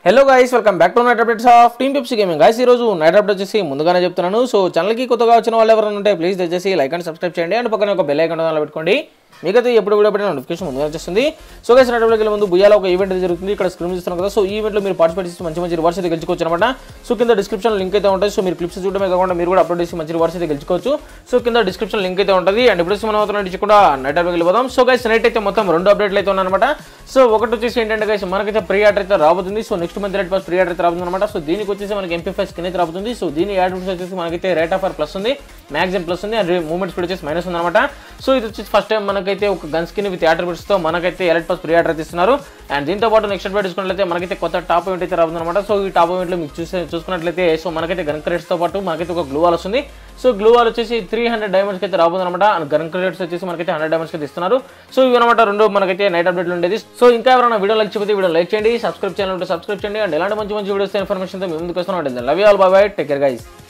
hello guys welcome back to night updates of team Pips gaming guys ఈ రోజు night update వచ్చేసి ముందుగానే చెప్తున్నాను సో ఛానల్కి కొత్తగా వచ్చిన వాళ్ళు ఎవరైనా ఉంటే ప్లీజ్ దయచేసి లైక్ అండ్ సబ్స్క్రైబ్ చేయండి అండ్ పక్కన ఒక బెల్ ఐకాన్ పెట్టుకోండి మీకైతే ఎప్పుడు కూడా పెట్టిన నోటిఫికేషన్ ముందుగా వచ్చేస్తుంది సో గైస్ నైట్ అప్డేట్కి ముందు బుయ్యాలో ఒక ఈవెంట్ అయితే జరుగుతుంది ఇక్కడ స్క్రీన్ చూస్తున్నాం కదా సో ఈ ఈవెంట్లో మీరు పార్టిసిపేట్ చేసి మంచి మంచి రివార్డ్స్ అయితే గెలుచుకోవచ్చు అనమాట సో కింద డిస్క్రిప్షన్ లింక్ అయితే ఉంటుంది సో మీరు క్లిప్స్ చూడడమే కాకుండా మీరు కూడా అప్లోడ్ చేసి మంచి రివార్డ్స్ అయితే గెలుచుకోవచ్చు సో కింద డిస్క్రిప్షన్ లింక్ అయితే ఉంటుంది అండ్ ఇప్పుడు వచ్చి మనం అవుతున్న నుంచి కూడా నైట్ అప్డేట్కి వెళ్ళిపోదాం సో గైస్ నైట్ అయితే మొత్తం రెండు అప్డేట్లు అయితే ఉన్నాయన్నమాట సో ఒకటి వచ్చేసి ఏంటంటే గైస్ మనకైతే ప్రీ ఆర్డర్ అయితే రాబోతుంది so next month rate pass pre order అయితే రాబోతుంది అనమాట సో దీనికి వచ్చేసి మనకి ఎంపీ ఫైవ్ స్కిన్ అయితే రాబోతుంది సో దీని యాడ్ వచ్చేసి మనకైతే రేట్ ఆఫ్ ఆర్ ప్లస్ ఉంది మ్యాక్సిమం ప్లస్ ఉంది అండ్ మూమెంట్ స్పీడ్ వచ్చేసి మైనస్ ఉంది అనమాట సో ఇది వచ్చేసి ఫస్ట్ టైం మనకైతే ఒక గన్ స్కిన్ విత్ యాట్రిబ్యూట్స్ తో మనకైతే ఎలర్ట్ పాస్ ప్రీ ఆర్డర్ అయితే ఇస్తున్నారు అండ్ దీంతో పాటు నెక్స్ట్ అప్డేట్ చూసుకున్నట్లయితే మనకైతే కొత్త టాప్ ఈవెంట్ అయితే రాబోతుంది అనమాట సో ఈ టాప్ ఈవెంట్ లో మీకు చూసే చూసుకున్నట్లయితే సో మనకైతే గన్ క్రెడిట్స్ తో పాటు మనకైతే ఒక గ్లూ వాల్ వస్తుంది సో గ్లూ వాల్ వచ్చేసి త్రీ హండ్రెడ్ డైమండ్స్ అయితే రాబోతుంది అనమాట అండ్ గన్ క్రెడిట్స్ వచ్చేసి మనకైతే హండ్రెడ్ డైమండ్స్ అయితే ఇస్తున్నారు సో ఇవి అనమాట రెండు మనకైతే నైట్ అప్డేట్లు ఉండేది సో ఇంకా ఎవరైనా వీడియో లైక్ చేయకపోతే వీడియో లైక్ చేయండి సబ్స్క్రైబ్ చేయాలంటే సబ్స్క్రైబ్ చేయండి అండ్ ఎలాంటి మంచి మంచి వీడియోస్ ఇన్ఫర్మేషన్ తో మేము ముందుకు వస్తున్నాం love you all bye take care guys